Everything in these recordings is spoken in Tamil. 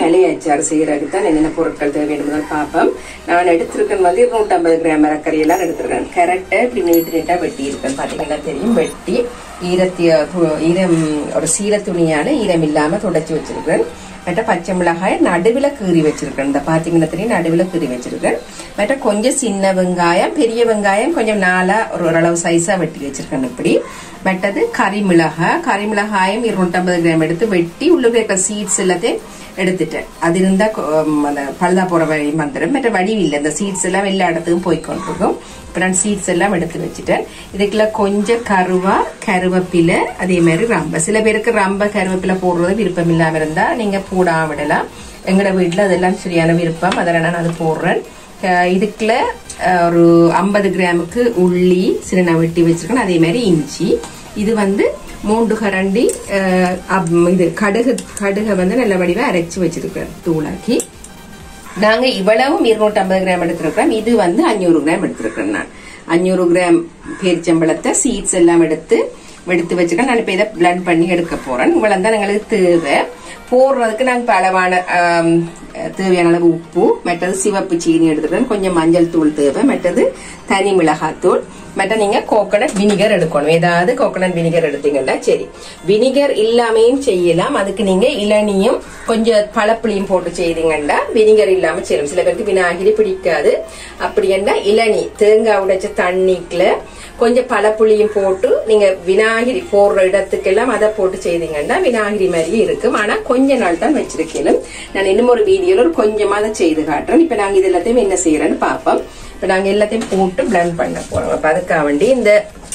மலை அச்சாறு செய்யறதுக்கு தான் என்னென்ன பொருட்கள் தேவை என்பதால் பார்ப்போம் நான் எடுத்திருக்கேன் வந்து இருநூற்றம்பது கிராம் மரக்கறி எல்லாம் எடுத்திருக்கேன் கேரட்டை இப்படி நீட்டு நீட்டா வெட்டி இருக்கேன் பாத்தீங்கன்னா தெரியும் வெட்டி ஈரத்திய து- ஈரம் ஒரு சீர துணியால ஈரம் இல்லாம துடைச்சி வச்சிருக்கேன் மற்ற பச்சை மிளகாய் நடுவில் கீறி வச்சிருக்கேன் இந்த பாத்தீங்கன்னா தெரியும் நடுவில் கீறி வச்சிருக்கேன் மற்ற கொஞ்சம் சின்ன வெங்காயம் பெரிய வெங்காயம் கொஞ்சம் நாலா ஒரு ஓரளவு சைஸா வெட்டி வச்சிருக்கேன் இப்படி மற்றது கறி மிளகாய் கறி மிளகாயம் இருநூற்றம்பது கிராம் எடுத்து வெட்டி உள்ள இருக்கிற சீட்ஸ் எல்லாத்தையும் எடுத்துட்டேன் அது இருந்தா கொ- உம், அந்த பழுதா போற வழி வந்துடும் மற்ற வழி இல்லை இந்த சீட்ஸ் எல்லாம் எல்லா இடத்துக்கும் போய் கொண்டிருக்கும் இப்ப நான் சீட்ஸ் எல்லாம் எடுத்து வச்சுட்டேன் இதுக்குள்ள கொஞ்சம் கருவா கருவேப்பிலை அதே மாதிரி ரம்ப சில பேருக்கு ரம்ப கருவேப்பிலை போடுறது விருப்பம் இல்லாம இருந்தா நீங்க போடாம விடலாம் எங்கட வீட்டுல அதெல்லாம் சரியான விருப்பம் அதெல்லாம் நான் அது போடுறேன் அஹ் இதுக்குள்ள அஹ், ஒரு ஐம்பது கிராமுக்கு உள்ளி சின்ன வெட்டி வச்சிருக்கேன் அதே மாதிரி இஞ்சி இது வந்து மூன்று கரண்டி அஹ், அப்- இது கடுகு கடுகை வந்து நல்ல வடிவா அரைச்சு வச்சிருக்கேன் தூளாக்கி நாங்க இவ்வளவும் இருநூற்றி ஐம்பது கிராம் எடுத்திருக்கிறோம் இது வந்து அஞ்சூறு கிராம் எடுத்திருக்கிறேன் நான் அஞ்சூறு கிராம் பேரிச்சம்பழத்தை சீட்ஸ் எல்லாம் எடுத்து எடுத்து வச்சுக்க நான் இப்ப இதை பிளண்ட் பண்ணி எடுக்க போறேன் இவ்வளவு தான் எங்களுக்கு தேவை போடுறதுக்கு நாங்க இப்ப அளவான ஆம், தேவையான அளவு உப்பு மற்றது சிவப்பு சீனி எடுத்துக்கிறேன் கொஞ்சம் மஞ்சள் தூள் தேவை மற்றது தனி மிளகாய் தூள் மற்ற நீங்க கோகனட் வினிகர் எடுக்கணும் ஏதாவது கோகனட் வினிகர் எடுத்தீங்கன்னா சரி வினிகர் இல்லாமையும் செய்யலாம் அதுக்கு நீங்க இளநியும் கொஞ்சம் பழப்புளியும் போட்டு செய்தீங்கன்னா வினிகர் இல்லாம செய்யலாம் சில பேருக்கு விநாயகரி பிடிக்காது அப்படி என்ன இளநி தேங்காய் உடைச்ச தண்ணிக்குள்ள கொஞ்சம் பழப்புளியும் போட்டு நீங்க விநாயகரி போடுற இடத்துக்கெல்லாம் அதை போட்டு செய்தீங்கன்னா விநாயகரி மாதிரியே இருக்கும் ஆனா கொஞ்ச நாள் தான் வச்சிருக்கேன் நான் இன்னும் ஒரு வீடியோல ஒரு கொஞ்சமா அதை செய்து காட்டுறேன் இப்ப நாங்க இது எல்லாத்தையும் என்ன செய்யறேன்னு பார்ப்போம் இப்ப நாங்க எல்லாத்தையும் போட்டு பிளண்ட் பண்ண போறோம் அப்ப அதுக்காக வேண்டி இந்த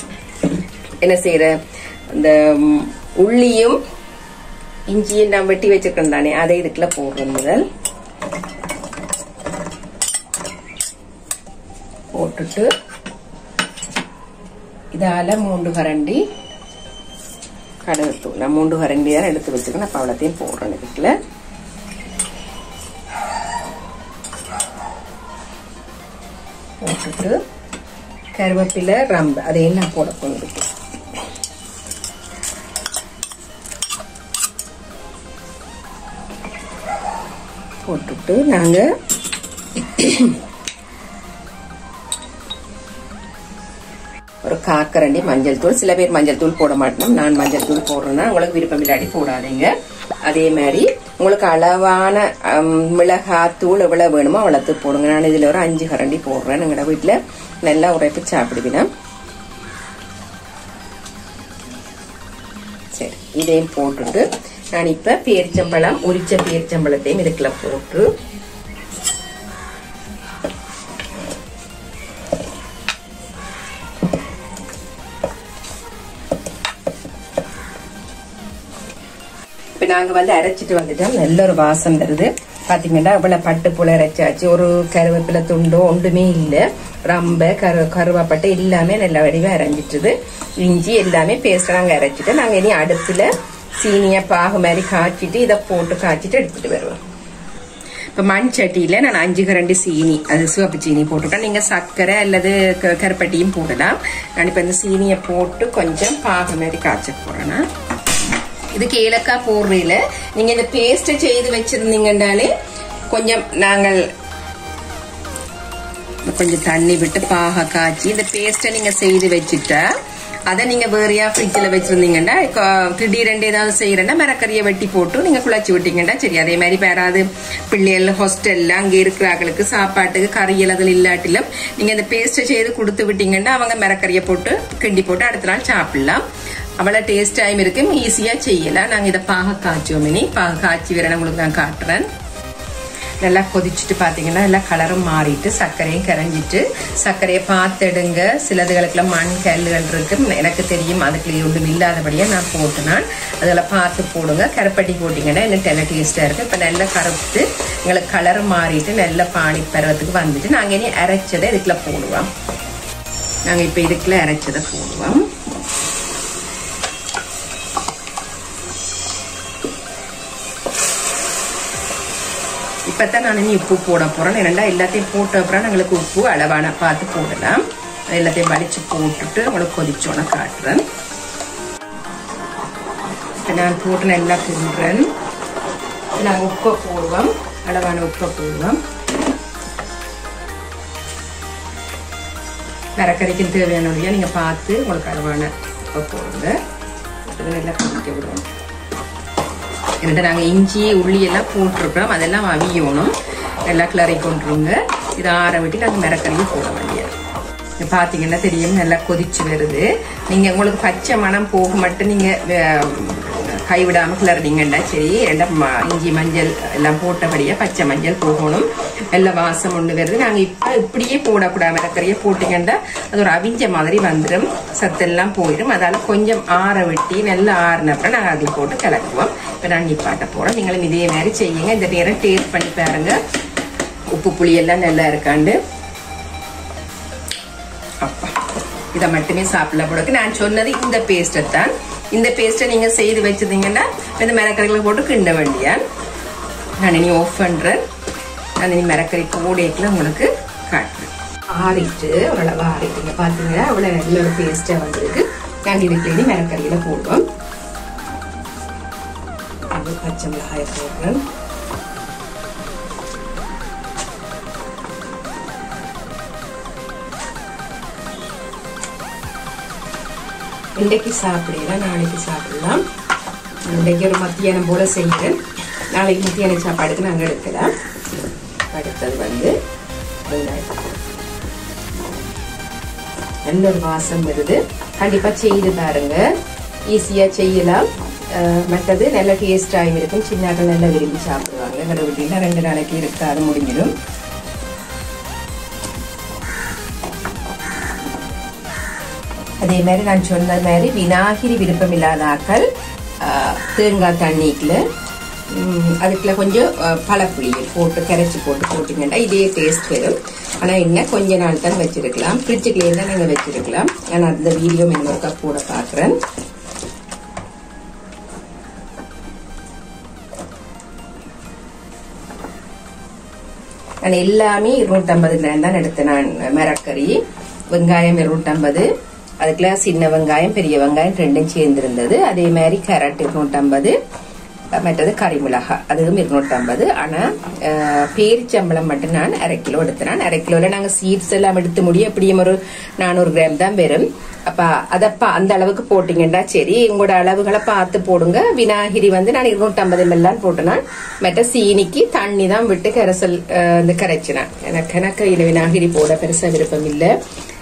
என்ன செய்யற இந்த ம், உள்ளியும் இஞ்சியும் நான் வெட்டி வச்சிருக்கேன் தானே அதை இதுக்குள்ள போடுறோம் முதல் போட்டுட்டு இதால மூன்று கரண்டி கடலைத்தூள் நான் மூன்று கரண்டி தான் எடுத்து வச்சிருக்கேன் அப்ப அவ்வளோத்தையும் போடுறேன் இதுக்குள்ள போட்டுட்டு கருவேப்பிலை ரம்பு அதையும் நான் போட போகிறேன் போட்டுட்டு நாங்கள் ஒரு காக்கரண்டி மஞ்சள் தூள் சில பேர் மஞ்சள் தூள் போட மாட்டோம் நான் மஞ்சள் தூள் போடுறேன்னா உங்களுக்கு விருப்பம் இல்லாடி போடாதீங்க அதே மாதிரி உங்களுக்கு அளவான ஹம், மிளகாத்தூள் எவ்வளவு வேணுமோ அவ்வளவு போடுங்க நான் இதுல ஒரு அஞ்சு கரண்டி போடுறேன் எங்களோட வீட்டுல நல்லா உரைப்பு சாப்பிடுவினா சரி இதையும் போட்டுட்டு நான் இப்ப பேரிச்சம்பழம் உரிச்ச பேரிச்சம்பழத்தையும் இதுக்குள்ள போட்டு இப்ப நாங்க வந்து அரைச்சிட்டு வந்துட்டோம் நல்ல ஒரு வாசம் வருது பாத்தீங்கன்னா இவ்வளவு பட்டு புல அரைச்சாச்சு ஒரு கருவேப்பிலை துண்டோ ஒன்றுமே இல்ல ரம்ப கரு கருவாப்பட்டை எல்லாமே நல்ல வடிவா அரைஞ்சிட்டுது இஞ்சி எல்லாமே பேஸ்ட் நாங்க அரைச்சிட்டு நாங்க இனி அடுப்புல சீனிய பாகு மாதிரி காய்ச்சிட்டு இதை போட்டு காய்ச்சிட்டு எடுத்துட்டு வருவோம் இப்ப மண் சட்டியில நான் அஞ்சு கரண்டி சீனி அது சிவப்பு சீனி போட்டுட்டேன் நீங்க சர்க்கரை அல்லது க- கருப்பட்டியும் போடலாம் நான் இப்ப இந்த சீனியை போட்டு கொஞ்சம் பாகு மாதிரி காய்ச்ச போறேன்னா இதுக்கு ஏலக்காய் போடுறீல நீங்க இந்த பேஸ்ட் செய்து வச்சிருந்தீங்கன்னாலே கொஞ்சம் நாங்கள் கொஞ்சம் தண்ணி விட்டு பாக காய்ச்சி இந்த பேஸ்ட்டை நீங்க செய்து வச்சுட்டா அதை நீங்க வேறையா ஃப்ரிட்ஜில் வச்சிருந்தீங்கன்னா க- திடீரெண்டு ஏதாவது செய்யறேன்னா மரக்கறியை வெட்டி போட்டு நீங்க குழச்சி விட்டீங்கன்னா சரி அதே மாதிரி வேறாவது பிள்ளைகள் ஹாஸ்டல்ல அங்க இருக்கிறாங்களுக்கு சாப்பாட்டுக்கு கறியல் அதில் இல்லாட்டிலும் நீங்க இந்த பேஸ்ட்டை செய்து கொடுத்து விட்டீங்கன்னா அவங்க மரக்கறியை போட்டு கிண்டி போட்டு அடுத்த நாள் சாப்பிடலாம் அவ்வளவு டேஸ்டாயும் இருக்கும் ஈஸியா செய்யலாம் நாங்க இதை பாக காய்ச்சுவோம் இனி பாக காய்ச்சி வேற உங்களுக்கு நான் காட்டுறேன் நல்லா கொதிச்சுட்டு பார்த்தீங்கன்னா நல்லா கலரும் மாறிட்டு சர்க்கரையும் கரைஞ்சிட்டு சர்க்கரையை பார்த்துடுங்க சிலதுகளுக்குலாம் மண் கல்லுகள் இருக்கு எனக்கு தெரியும் அதுக்குள்ள ஒன்றும் இல்லாதபடியா நான் போட்டு நான் அதில் பார்த்து போடுங்க கருப்பட்டி போட்டிங்கன்னா இன்னும் நல்ல டேஸ்ட்டாக இருக்கு இப்போ நல்லா கருத்து எங்களுக்கு கலர் மாறிட்டு நல்ல பானி பருவத்துக்கு வந்துட்டு நாங்கள் இனி அரைச்சதை இதுக்குள்ள போடுவோம் நாங்கள் இப்போ இதுக்குள்ள அரைச்சதை போடுவோம் இப்பதான் நான் இனி உப்பு போட போறேன் ஏன்னா எல்லாத்தையும் போட்ட அப்புறம் எங்களுக்கு உப்பு அளவான பார்த்து போடலாம் எல்லாத்தையும் வலிச்சு போட்டுட்டு உங்களுக்கு கொதிச்சோன்னு காட்டுறேன் இப்ப நான் போட்டு நல்லா கிண்டுறேன் நாங்கள் உப்பை போடுவோம் அளவான உப்பை போடுவோம் மரக்கறிக்கு தேவையானதையா நீங்கள் பார்த்து உங்களுக்கு அளவான உப்பை போடுங்க அது நல்லா கொதிக்க விடுவோம் എന്നിട്ട് நாங்கள் இஞ்சி உள்ளி எல்லாம் போட்டிருக்கிறோம் அதெல்லாம் அவியணும் நல்லா கிளறி கொண்டுருங்க இது ஆற விட்டு நாங்கள் மிரக்கறியும் போட வேண்டியது இது பார்த்தீங்கன்னா தெரியும் நல்லா கொதிச்சு வருது நீங்கள் உங்களுக்கு பச்சை மணம் போக மட்டும் நீங்கள் கைவிடாமல் கிளறினீங்கன்னா சரி ரெண்டாம் ம- இஞ்சி மஞ்சள் எல்லாம் போட்டபடியே பச்சை மஞ்சள் போகணும் நல்ல வாசம் ஒன்று வருது நாங்கள் இப்போ இப்படியே போடக்கூடாது மிரக்கறியை போட்டிங்கன்னா அது ஒரு அவிஞ்ச மாதிரி வந்துடும் சத்தெல்லாம் போயிடும் அதால கொஞ்சம் ஆற வெட்டி நல்லா ஆறின அப்புறம் நாங்கள் அதில் போட்டு கலக்குவோம் இப்போ நான் நிப்பாட்ட போகிறோம் நீங்களும் இதே மாதிரி செய்யுங்க இந்த நேரம் டேஸ்ட் பண்ணி பாருங்க உப்பு புளி எல்லாம் நல்லா இருக்காண்டு அப்பா இதை மட்டுமே சாப்பிடல போடக்கு நான் சொன்னது இந்த பேஸ்ட்டை தான் இந்த பேஸ்ட்டை நீங்க செய்து வச்சிருந்தீங்கன்னா இந்த மிளகறிகளை போட்டு கிண்ட வேண்டியா நான் இனி ஆஃப் பண்றேன் நான் இனி மிளகறி கூடைக்குள்ள உங்களுக்கு காட்டுறேன் ஆறிட்டு ஓரளவு ஆறிட்டுங்க பார்த்தீங்கன்னா அவ்வளோ நல்ல ஒரு பேஸ்ட்டாக வந்திருக்கு நாங்கள் இதுக்கு இனி மிளகறியில போடுவோம் அது பச்சை மிளகாயை போடுறேன் இன்றைக்கு சாப்பிடலாம் நாளைக்கு சாப்பிடலாம் இன்றைக்கு ஒரு மத்தியானம் போல செய்கிறேன் நாளைக்கு மத்தியான சாப்பாடுக்கு நாங்கள் எடுக்கலாம் அடுத்தது வந்து வெங்காயம் நல்ல ஒரு வாசம் வருது கண்டிப்பாக செய்து பாருங்க ஈஸியாக செய்யலாம் அஹ் மற்றது நல்ல டேஸ்டாகவும் இருக்கும் சின்னாக்கள் நல்லா விரும்பி சாப்பிடுவாங்க எங்களோட வீட்டில் ரெண்டு நாளைக்கு இருக்காது முடிஞ்சிடும் அதே மாதிரி நான் சொன்ன மாதிரி விநாகிரி விருப்பம் இல்லாத ஆக்கள் ஆஹ், தேங்காய் தண்ணிக்குள்ள ம், அதுக்குள்ள கொஞ்சம் ஆஹ், பழப்புளியை போட்டு கரைச்சி போட்டு போட்டிங்கன்னா இதே டேஸ்ட் வரும் ஆனால் என்ன கொஞ்ச நாள் தான் வச்சிருக்கலாம் ஃப்ரிட்ஜுக்குள்ளேயே தான் நீங்கள் வச்சிருக்கலாம் நான் அந்த வீடியோ இன்னொருக்கா கூட பார்க்குறேன் நான் எல்லாமே இருநூற்றம்பது கிராம் தான் எடுத்தேன் நான் மரக்கறி வெங்காயம் இருநூற்றம்பது அதுக்குள்ள சின்ன வெங்காயம் பெரிய வெங்காயம் ரெண்டும் சேர்ந்திருந்தது அதே மாதிரி கேரட் இருநூற்றம்பது மற்றது கறி மிளகாய் அதுவும் இருநூற்றம்பது ஆனா அஹ், பேரிச்சம்பளம் மட்டும் நான் அரை கிலோ எடுத்தேன் அரை கிலோல நாங்க சீட்ஸ் எல்லாம் எடுத்து முடியும் எப்படியும் ஒரு நானூறு கிராம் தான் வரும் அப்ப அதப்ப அந்த அளவுக்கு போட்டீங்கன்னா சரி உங்களோட அளவுகளை பார்த்து போடுங்க விநாகிரி வந்து நான் இருநூற்றம்பது எல்லாம் போட்டேனா மற்ற சீனிக்கு தண்ணி தான் விட்டு கரைசல் அஹ், இந்த கரைச்சினேன் எனக்கு எனக்கு இதுல விநாகிரி போட பெருசா விருப்பம் இல்லை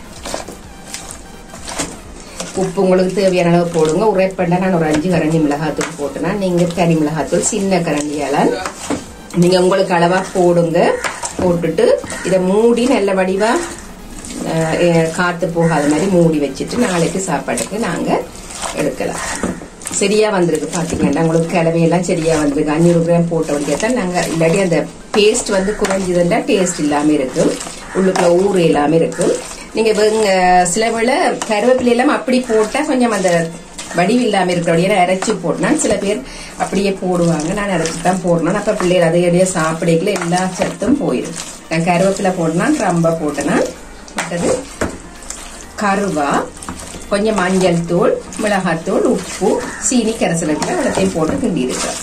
உப்பு உங்களுக்கு தேவையான அளவு போடுங்க உரைப்பண்டா நான் ஒரு அஞ்சு கரண்டி மிளகாத்தூள் போட்டேன்னா நீங்க கறி மிளகாத்தூள் சின்ன கரண்டியால நீங்க உங்களுக்கு அளவா போடுங்க போட்டுட்டு இதை மூடி நல்ல வடிவா அஹ், அஹ், காத்து போகாத மாதிரி மூடி வச்சுட்டு நாளைக்கு சாப்பாட்டுக்கு நாங்க எடுக்கலாம் சரியா வந்திருக்கு பாத்தீங்கன்னா உங்களுக்கு கிளவையெல்லாம் சரியா வந்திருக்கு அஞ்சூறு கிராம் போட்ட வரைக்கும் நாங்க இல்லாட்டி அந்த பேஸ்ட் வந்து குறைஞ்சதுன்னா டேஸ்ட் இல்லாம இருக்கும் உள்ளுக்குள்ள ஊறு இல்லாம இருக்கும் நீங்க வெங்க சில வேளை கருவேப்பிலை எல்லாம் அப்படி போட்டா கொஞ்சம் அந்த வடிவு இல்லாம இருக்கிறபடியே அரைச்சி போட்டனா சில பேர் அப்படியே போடுவாங்க நான் அரைச்சி தான் போடணும் அப்ப பிள்ளைகள் அதையடியே சாப்பிடக்குள்ள எல்லா சத்தும் போயிடும் நான் கருவேப்பிலை போட்டனா ரொம்ப போட்டேன்னா மற்றது கருவா கொஞ்சம் மஞ்சள் தூள் மிளகாத்தூள் உப்பு சீனி கரைசலுக்கு எல்லாத்தையும் போட்டு கிண்டி இருக்கிறோம்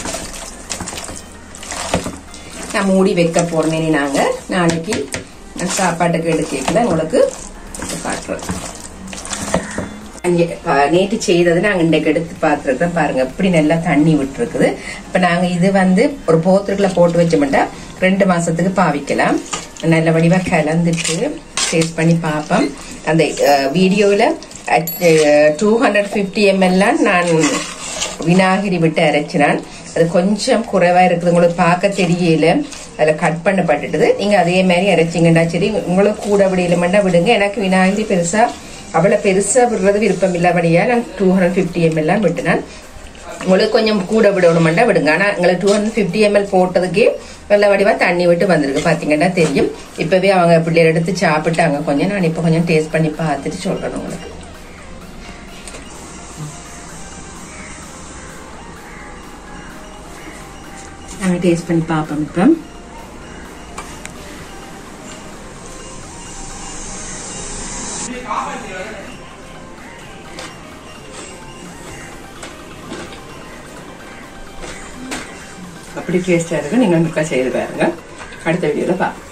நான் மூடி வைக்க போறேன் நாங்க நாளைக்கு நான் சாப்பாட்டுக்கு எடுக்கல உங்களுக்கு காட்டுறேன் அங்கே, ப- நேற்று செய்தது நாங்க இன்றைக்கு எடுத்து பார்த்துருக்கோம் பாருங்க எப்படி நல்லா தண்ணி விட்டுருக்குது இப்ப நாங்க இது வந்து ஒரு போத்திரக்குள்ள போட்டு வச்சோம்னா ரெண்டு மாசத்துக்கு பாவிக்கலாம் நல்ல வடிவா கலந்துட்டு டேஸ்ட் பண்ணி பார்ப்போம் அந்த வீடியோவில் டூ ஹண்ட்ரட் ஃபிஃப்டி எம்எல்லாம் நான் விநாகிரி விட்டு அரைச்சினான் அது கொஞ்சம் குறைவா இருக்குது உங்களுக்கு பார்க்க தெரியல அதுல கட் பண்ணப்பட்டுட்டுது நீங்க அதே மாதிரி அரைச்சிங்கன்னா சரி உங்களுக்கு கூட விடையிலுமெண்டா விடுங்க எனக்கு விநாயகரி பெருசா அவ்வளவு பெருசா விடுறது விருப்பம் இல்லாதபடியா நான் டூ ஹண்ட்ரட் ஃபிஃப்டி எம்எல்லாம் விட்டுனான் உங்களுக்கு கொஞ்சம் கூட விடணுமெண்டா விடுங்க ஆனா எங்களுக்கு டூ ஹண்ட்ரட் ஃபிஃப்டி எம்எல் போட்டதுக்கே நல்ல வடிவா தண்ணி விட்டு வந்திருக்கு பாத்தீங்கன்னா தெரியும் இப்பவே அவங்க பிள்ளைகள் எடுத்து சாப்பிட்டாங்க கொஞ்சம் நான் இப்ப கொஞ்சம் டேஸ்ட் பண்ணி பார்த்துட்டு சொல்றேன் உங்களுக்கு நாங்க டேஸ்ட் பண்ணி பார்ப்போம் இப்போ அப்படி டேஸ்டா இருக்கு நீங்க முக்கா செய்து பாருங்க அடுத்த வீடியோல பார்ப்போம்